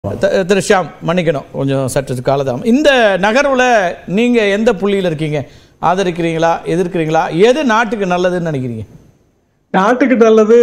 த- திரு ஷியாம் மன்னிக்கணும் கொஞ்சம் சற்று காலதாமம் இந்த நகர்வுல நீங்க எந்த புள்ளியில் இருக்கீங்க ஆதரிக்கிறீங்களா எதிர்க்கிறீங்களா எது நாட்டுக்கு நல்லதுன்னு நினைக்கிறீங்க நாட்டுக்கு நல்லது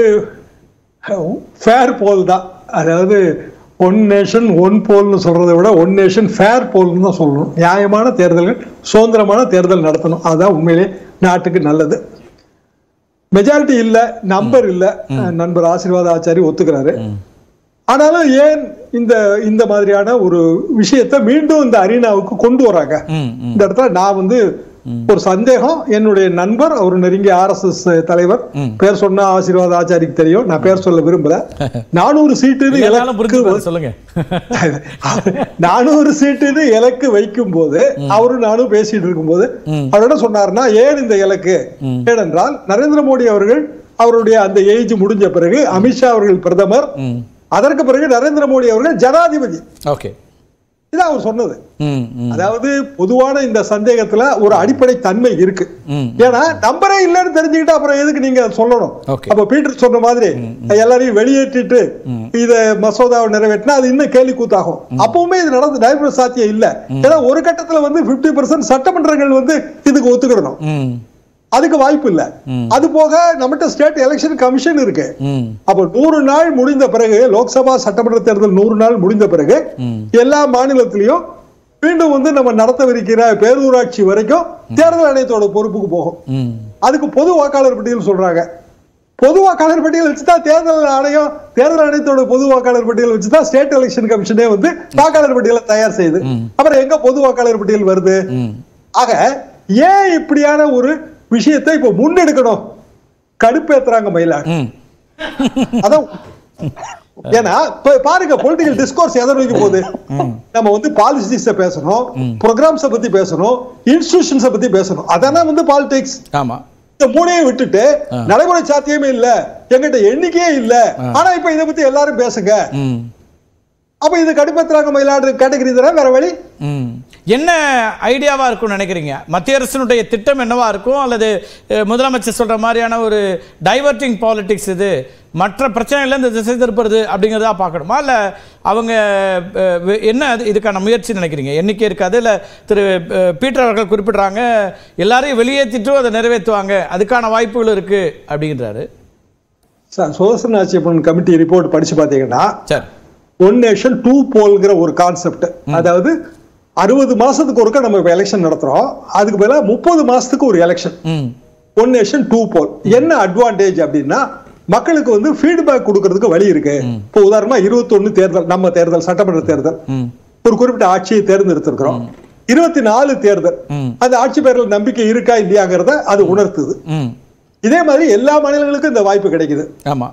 ஃபேர் போல் தான் அதாவது ஒன் நேஷன் ஒன் போல்னு சொல்றதை விட ஒன் நேஷன் ஃபேர் போல்னு தான் சொல்லணும் நியாயமான தேர்தல்கள் சுதந்திரமான தேர்தல் நடத்தணும் அதுதான் உண்மையிலே நாட்டுக்கு நல்லது மெஜாரிட்டி இல்ல நம்பர் இல்ல நண்பர் ஆசீர்வாத ஆச்சாரி ஒத்துக்கிறாரு ஆனாலும் ஏன் இந்த இந்த மாதிரியான ஒரு விஷயத்தை மீண்டும் இந்த அரீனாவுக்கு கொண்டு வராங்க ம் ம் இந்த இடத்துல நான் வந்து ஒரு சந்தேகம் என்னுடைய நண்பர் அவர் நெருங்கிய ஆர்எஸ்எஸ் தலைவர் பேர் சொன்னா ஆசீர்வாத ஆச்சாரிக்கு தெரியும் நான் பேர் சொல்ல விரும்பல நானூறு சீட்டு என்னாலும் புரிஞ்சு சொல்லுங்க நானூறு சீட்டுன்னு இலக்கு வைக்கும் போது அவரும் நானும் பேசிட்டு இருக்கும்போது அவர் என்ன சொன்னாருன்னா ஏன் இந்த இலக்கு ஏனென்றால் நரேந்திர மோடி அவர்கள் அவருடைய அந்த ஏஜ் முடிஞ்ச பிறகு அமித்ஷா அவர்கள் பிரதமர் ம் அதற்கு பிறகு நரேந்திர மோடி அவர்கள் ஜனாதிபதி ஓகே இதான் அவர் சொன்னது ம் ம் அதாவது பொதுவான இந்த சந்தேகத்துல ஒரு அடிப்படை தன்மை இருக்கு ம் ஏன்னா நம்பரே இல்லைன்னு தெரிஞ்சுக்கிட்டா அப்புறம் எதுக்கு நீங்க சொல்லணும் Okay. அப்ப பீட்டர் சொன்ன மாதிரி எல்லாரையும் வெளியேற்றிட்டு இத மசோதாவை நிறைவேற்றினா அது இன்னும் கேலி கூத்தாகும் அப்பவுமே இது நடந்து நடைமுறை சாத்தியம் இல்ல ஏன்னா ஒரு கட்டத்துல வந்து 50% பர்சன்ட் சட்டமன்றங்கள் வந்து இதுக்கு ஒத்துக்கிடணும் ம் அதுக்கு வாய்ப்பு இல்ல அது போக நம்மகிட்ட ஸ்டேட் எலெக்ஷன் கமிஷன் இருக்கு ம் அப்ப நூறு நாள் முடிந்த பிறகு லோக்சபா சட்டமன்ற தேர்தல் நூறு நாள் முடிந்த பிறகு எல்லா மாநிலத்திலையும் மீண்டும் வந்து நம்ம நடத்தவிருக்கிற பேரூராட்சி வரைக்கும் தேர்தல் ஆணையத்தோட பொறுப்புக்கு போகும் ம் அதுக்கு பொது வாக்காளர் பட்டியல் சொல்றாங்க பொது வாக்காளர் பட்டியல் வச்சுதான் தேர்தல் ஆணையம் தேர்தல் ஆணையத்தோட பொது வாக்காளர் பட்டியல் வச்சுதான் ஸ்டேட் எலெக்ஷன் கமிஷனே வந்து வாக்காளர் பட்டியலை தயார் செய்யுது அப்புறம் எங்க பொது வாக்காளர் பட்டியல் வருது ம் ஆக ஏன் இப்படியான ஒரு விஷயத்தை இப்ப முன்னெடுக்கணும் கடுப்பேத்துறாங்க மயிலாடு ம் அதான் ஏன்னா இப்ப பாருங்க பொலிட்டிக்கல் டிஸ்கோர்ஸ் எதை நோக்கி போகுது நம்ம வந்து பாலிசிஸ பேசணும் ப்ரோக்ராம்ஸ பத்தி பேசணும் இன்ஸ்டிடியூஷன்ஸ பத்தி பேசணும் அதானே வந்து பாலிடிக்ஸ் ஆமா இந்த மூணையும் விட்டுட்டு நடைமுறை சாத்தியமே இல்ல எங்கிட்ட எண்ணிக்கையே இல்ல ஆனா இப்ப இத பத்தி எல்லாரும் பேசுங்க ம் அப்ப இது கடுப்பேத்துறாங்க மயிலாடு கேட்டகரி தானே வேற வழி ம் என்ன ஐடியாவா இருக்கும்னு நினைக்கிறீங்க மத்திய அரசினுடைய திட்டம் என்னவா இருக்கும் அல்லது அஹ், முதலமைச்சர் சொல்ற மாதிரியான ஒரு டைவர்ட்டிங் பாலிடிக்ஸ் இது மற்ற பிரச்சனைகள்ல இந்த திசை திருப்புறது அப்படிங்கிறதா பார்க்கணுமா இல்ல அவங்க அஹ், வே- என்ன அது இதுக்கான முயற்சி நினைக்கிறீங்க எண்ணிக்கை இருக்காது இல்ல திரு அஹ், பீட்டர் அவர்கள் குறிப்பிடுறாங்க எல்லாரையும் வெளியேற்றிட்டும் அதை நிறைவேற்றுவாங்க அதுக்கான வாய்ப்புகள் இருக்கு அப்படிங்கிறாரு sir Sudarsana Atchiyappan committee report படிச்சு பாத்தீங்கன்னா சரி ஒன் நேஷன் டூ போல்ங்கிற ஒரு கான்செப்ட் அதாவது அறுபது மாசத்துக்கு ஒருக்க நம்ம இப்ப எலெக்ஷன் நடத்துறோம் அதுக்கு பதிலா முப்பது மாசத்துக்கு ஒரு எலெக்ஷன் ம் ஒன் நேஷன் டூ போல் என்ன அட்வான்டேஜ் அப்படின்னா மக்களுக்கு வந்து ஃபீட்பேக் கொடுக்கறதுக்கு வழி இருக்கு இப்போ உதாரணமா 21 தேர்தல் நம்ம தேர்தல் சட்டமன்ற தேர்தல் ம் ஒரு குறிப்பிட்ட ஆட்சியை தேர்ந்தெடுத்திருக்கிறோம் இருபத்தி நாலு தேர்தல் ம். அந்த ஆட்சி பேரில் நம்பிக்கை இருக்கா இல்லையாங்கிறத அது உணர்த்துது ம் இதே மாதிரி எல்லா மாநிலங்களுக்கும் இந்த வாய்ப்பு கிடைக்குது ஆமா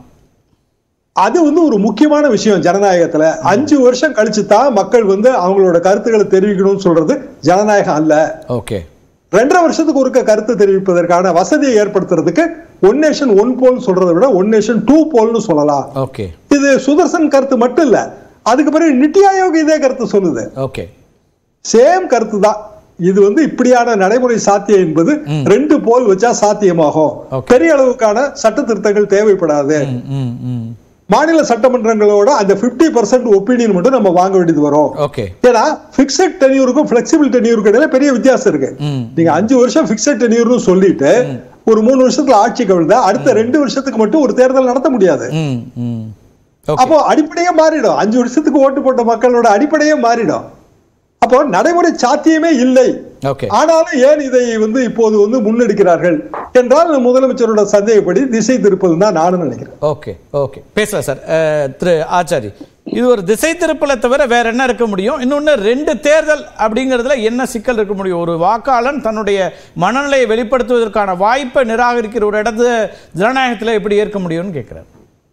அது வந்து ஒரு முக்கியமான விஷயம் ஜனநாயகத்துல அஞ்சு வருஷம் கழிச்சு தான் மக்கள் வந்து அவங்களோட கருத்துக்களை தெரிவிக்கணும்னு சொல்றது ஜனநாயகம் அல்ல ஓகே ரெண்டரை வருஷத்துக்கு ஒருக்க கருத்து தெரிவிப்பதற்கான வசதியை ஏற்படுத்துறதுக்கு ஒன் நேஷன் ஒன் போல் சொல்றதை விட ஒன் நேஷன் டூ போல்னு சொல்லலாம் ஓகே இது சுதர்சன் கருத்து மட்டும் இல்ல அதுக்கு பிறகு நித்தி ஆயோக் இதே கருத்து சொல்லுது ஓகே சேம் கருத்து தான் இது வந்து இப்படியான நடைமுறை சாத்தியம் என்பது ரெண்டு போல் வச்சா சாத்தியமாகும் Okay. பெரிய அளவுக்கான சட்ட திருத்தங்கள் தேவைப்படாது ம் ம் ம் மாநில சட்டமன்றங்களோட அந்த 50% பர்சன்ட் ஒப்பீனியன் மட்டும் நம்ம வாங்க வேண்டியது வரும் ஓகே ஏன்னா பிக்சட் டென்யூருக்கும் பிளெக்சிபிள் டென்யூருக்கு இடையில பெரிய வித்தியாசம் இருக்கு ம் நீங்க அஞ்சு வருஷம் பிக்சட் டென்யூர்னு சொல்லிட்டு ஒரு மூணு வருஷத்துல ஆட்சி கவிழ்ந்தா அடுத்த ரெண்டு வருஷத்துக்கு மட்டும் ஒரு தேர்தல் நடத்த முடியாது ம் ம் ஓகே அப்போ அடிப்படையே மாறிடும் அஞ்சு வருஷத்துக்கு ஓட்டு போட்ட மக்களோட அடிப்படையே மாறிடும் அப்போ நடைமுறை சாத்தியமே இல்லை ஓகே ஆனாலும் ஏன் இதை வந்து இப்போது வந்து முன்னெடுக்கிறார்கள் என்றால் முதலமைச்சரோட சந்தேகப்படி திசை திருப்பது தான் நானும் நினைக்கிறேன் ஓகே ஓகே பேசலாம் சார் அஹ், திரு ஆச்சாரி இது ஒரு திசை திருப்பலை தவிர வேற என்ன இருக்க முடியும் இன்னொன்று ரெண்டு தேர்தல் அப்படிங்கிறதுல என்ன சிக்கல் இருக்க முடியும் ஒரு வாக்காளன் தன்னுடைய மனநிலையை வெளிப்படுத்துவதற்கான வாய்ப்பை நிராகரிக்கிற ஒரு இடத்துல ஜனநாயகத்தில் எப்படி ஏற்க முடியும்னு கேட்குறாரு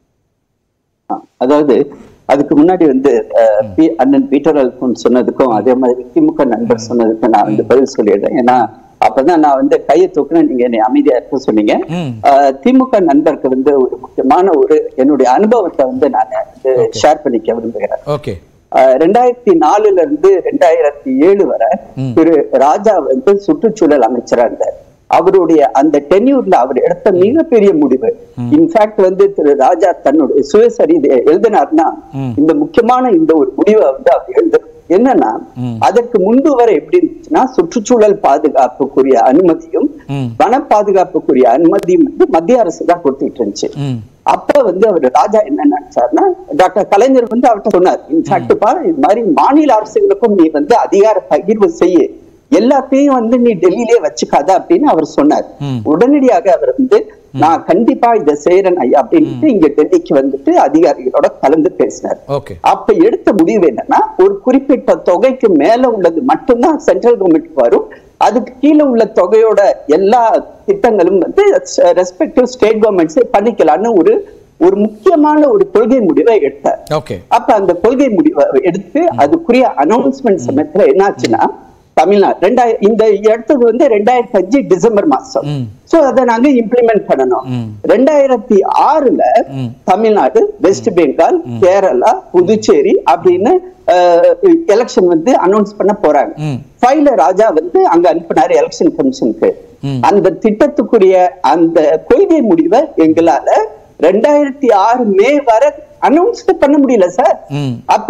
அதாவது அதுக்கு முன்னாடி வந்து அஹ், பி- அண்ணன் பீட்டர் அல்போன் சொன்னதுக்கும் அதே மாதிரி திமுக நண்பர் சொன்னதுக்கும் நான் வந்து பதில் சொல்லிடுறேன் ஏன்னா அப்பதான் நான் வந்து கையை தூக்குனேன் நீங்க என்னை அமைதியா இருக்க சொன்னீங்க ம். அஹ், திமுக நண்பருக்கு வந்து ஒரு முக்கியமான ஒரு என்னுடைய அனுபவத்தை வந்து நான் வந்து ஷேர் பண்ணிக்க விரும்புகிறேன் ஓகே அஹ், ரெண்டாயிரத்தி நாலுல இருந்து ரெண்டாயிரத்தி ஏழு வரை திரு ராஜா வந்து சுற்றுச்சூழல் அமைச்சரா இருந்தார் அவருடைய அந்த டென்யூர்ல அவர் எடுத்த மிகப்பெரிய முடிவு இன்ஃபேக்ட் வந்து திரு ராஜா தன்னுடைய சுயசரிதை எழுதினார்னா இந்த முக்கியமான இந்த ஒரு முடிவை வந்து அவர் எழுத என்னன்னா அதற்கு முன்பு வரை எப்படி இருந்துச்சுன்னா சுற்றுச்சூழல் பாதுகாப்புக்குரிய அனுமதியும் ம். வன பாதுகாப்புக்குரிய அனுமதியும் வந்து மத்திய அரசு தான் கொடுத்துட்டு இருந்துச்சு ம் அப்ப வந்து அவர் ராஜா என்ன நினைச்சாருன்னா டாக்டர் கலைஞர் வந்து அவர்கிட்ட சொன்னார் இன்ஃபேக்ட் பாரு இது மாதிரி மாநில அரசுகளுக்கும் நீ வந்து அதிகார பகிர்வு செய்ய எல்லாத்தையும் வந்து நீ டெல்லியிலே வச்சுக்காத அப்படின்னு அவர் சொன்னார் ம். உடனடியாக அவர் வந்து நான் கண்டிப்பா இதை செய்யறேன் ஐயா அப்படின்ட்டு இங்க டெல்லிக்கு வந்துட்டு அதிகாரிகளோட கலந்து பேசினார் ஓகே அப்ப எடுத்த முடிவு என்னன்னா ஒரு குறிப்பிட்ட தொகைக்கு மேல உள்ளது மட்டும்தான் சென்ட்ரல் கவர்மெண்ட் வரும் அதுக்கு கீழே உள்ள தொகையோட எல்லா திட்டங்களும் வந்து ரெஸ்பெக்டிவ் ஸ்டேட் கவர்மெண்ட்ஸே பண்ணிக்கலாம்னு ஒரு ஒரு முக்கியமான ஒரு கொள்கை முடிவை எடுத்தார் ஓகே அப்ப அந்த கொள்கை முடிவை எடுத்து அதுக்குரிய அனௌன்ஸ்மெண்ட் சமயத்துல என்னாச்சுன்னா தமிழ்நாடு ரெண்டாயிரம் இந்த எடுத்தது வந்து ரெண்டாயிரத்தி அஞ்சு டிசம்பர் மாசம் ம். சோ அதை நாங்க இம்ப்ளிமெண்ட் பண்ணணும் ம். ரெண்டாயிரத்தி ஆறுல ம். தமிழ்நாடு வெஸ்ட் பெங்கால் கேரளா புதுச்சேரி அப்படின்னு எலெக்ஷன் வந்து அனௌன்ஸ் பண்ண போறாங்க ம். ஃபைல ராஜா வந்து அங்க அனுப்பினாரு எலெக்ஷன் கமிஷனுக்கு ம். அந்த திட்டத்துக்குரிய அந்த கொள்கை முடிவை எங்களால ரெண்டாயிரத்தி ஆறு மே வரை அனௌன்ஸ் பண்ண முடியல சார் ம் அப்ப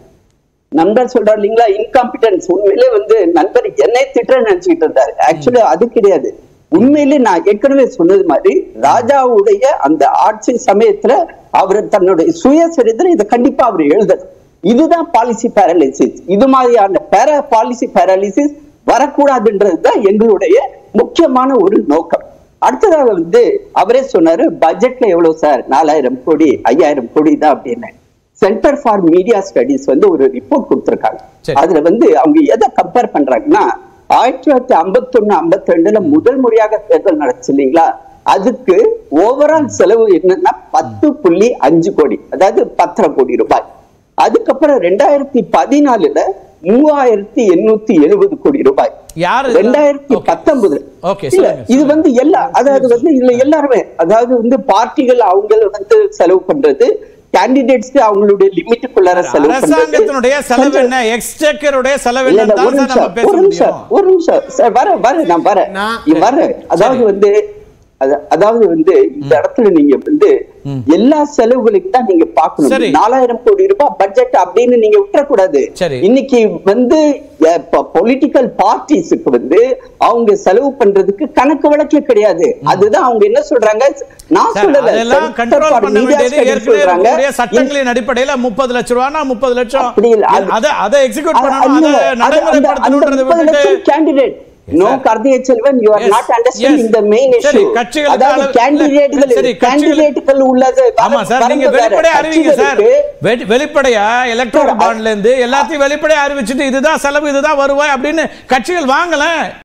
நண்பர் சொல்றாரு இல்லைங்களா இன்காம்பிடன்ஸ் உண்மையிலே வந்து நண்பர் என்னை திட்ட நினைச்சுக்கிட்டு இருந்தாரு ஆக்சுவலி அது கிடையாது உண்மையிலே நான் ஏற்கனவே சொன்னது மாதிரி ராஜாவுடைய அந்த ஆட்சி சமயத்துல அவர் தன்னுடைய சுயசரித்திரம் இதை கண்டிப்பா அவர் எழுதணும் இதுதான் பாலிசி பேரலிசிஸ் இது மாதிரியான பேர பாலிசி பேரலிசிஸ் வரக்கூடாதுன்றது தான் எங்களுடைய முக்கியமான ஒரு நோக்கம் அடுத்ததாக வந்து அவரே சொன்னாரு பட்ஜெட்ல எவ்வளவு சார் நாலாயிரம் கோடி ஐயாயிரம் கோடி தான் அப்படின்னு சென்டர் ஃபார் மீடியா ஸ்டடிஸ் வந்து ஒரு ரிப்போர்ட் கொடுத்திருக்காங்க சரி. அதுல வந்து அவங்க எதை கம்பேர் பண்றாங்கன்னா ஆயிரத்தி தொள்ளாயிரத்தி ஐம்பத்தி ஒண்ணு ஐம்பத்தி ரெண்டுல முதல் முறையாக தேர்தல் நடந்துச்சு இல்லைங்களா அதுக்கு ஓவரால் செலவு என்னன்னா பத்து புள்ளி அஞ்சு கோடி அதாவது பத்தரை கோடி ரூபாய் அதுக்கப்புறம் ரெண்டாயிரத்தி பதினாலுல மூவாயிரத்தி எண்ணூத்தி எழுபது கோடி ரூபாய் யாரு இது? ரெண்டாயிரத்தி Okay. பத்தொன்பதுல Okay, இல்ல சொல்லுங்க, இது சொல்லுங்க. வந்து எல்லா அதாவது வந்து இதுல எல்லாருமே அதாவது வந்து பார்ட்டிகள் அவங்க வந்து செலவு பண்றது கேண்டிடேட்ஸ்க்கு அவங்களுடைய லிமிட்டுக்குள்ளார செலவு பண்றது அரசாங்கத்தினுடைய செலவு என்ன எக்ஸ்டெக்கருடைய செலவு இல்ல, என்ன இல்ல, ஒரு தான் சார் நம்ம நிமிஷம், பேச ஒரு நிமிஷம், முடியும் ஒரு நிமிஷம். சார், வரேன், வரேன், நான் வரேன். நான்- இங்க வரேன். அதாவது வந்து அத- அதாவது வந்து இந்த இடத்துல நீங்க வந்து எல்லா செலவுகளையும் தான் நீங்க சரி. பார்க்கணும் நாலாயிரம் கோடி ரூபாய் பட்ஜெட் அப்படின்னு நீங்க விட்டுறக்கூடாது சரி. இன்னைக்கு வந்து பொலிட்டிக்கல் பார்ட்டிஸுக்கு வந்து அவங்க செலவு பண்றதுக்கு கணக்கு வழக்கே கிடையாது அதுதான் அவங்க என்ன சொல்றாங்க நான் சார், சொல்லல அதெல்லாம் Center கண்ட்ரோல் for பண்ண Media வேண்டியது Studies ஏற்கனவே சொல்றாங்க. இருக்கக்கூடிய சட்டங்களின் அடிப்படையில முப்பது லட்சம் ரூபானா முப்பது லட்சம் அப்படி இல்ல, அது- அதை அதை எக்ஸிக்யூட் அது- பண்ணணும் அது- அதை அது- அந்த- அந்த நடைமுறைப்படுத்தணுன்றதை முப்பது விட்டுட்டு லட்சம் candidate. No, sir. Karthigai Selvan, you are Yes, not understanding yes. the main சரி, issue. கட்சிகளுக்கு அதாவது அளவு- candidateகள் சரி, கட்சிகள்- candidateகள் உள்ளது ஆமா சார் வரம்பு நீங்க வேற. வெளிப்படையா அறிவிங்க சார் கட்சிகளுக்கு வெ- வெளிப்படையா எலக்ட்ரல் சார், பாண்ட்ல இருந்து எல்லாத்தையும் வெளிப்படையா அறிவிச்சுட்டு இதுதான் செலவு இதுதான் வருவாய் அப்படின்னு கட்சிகள் வாங்கல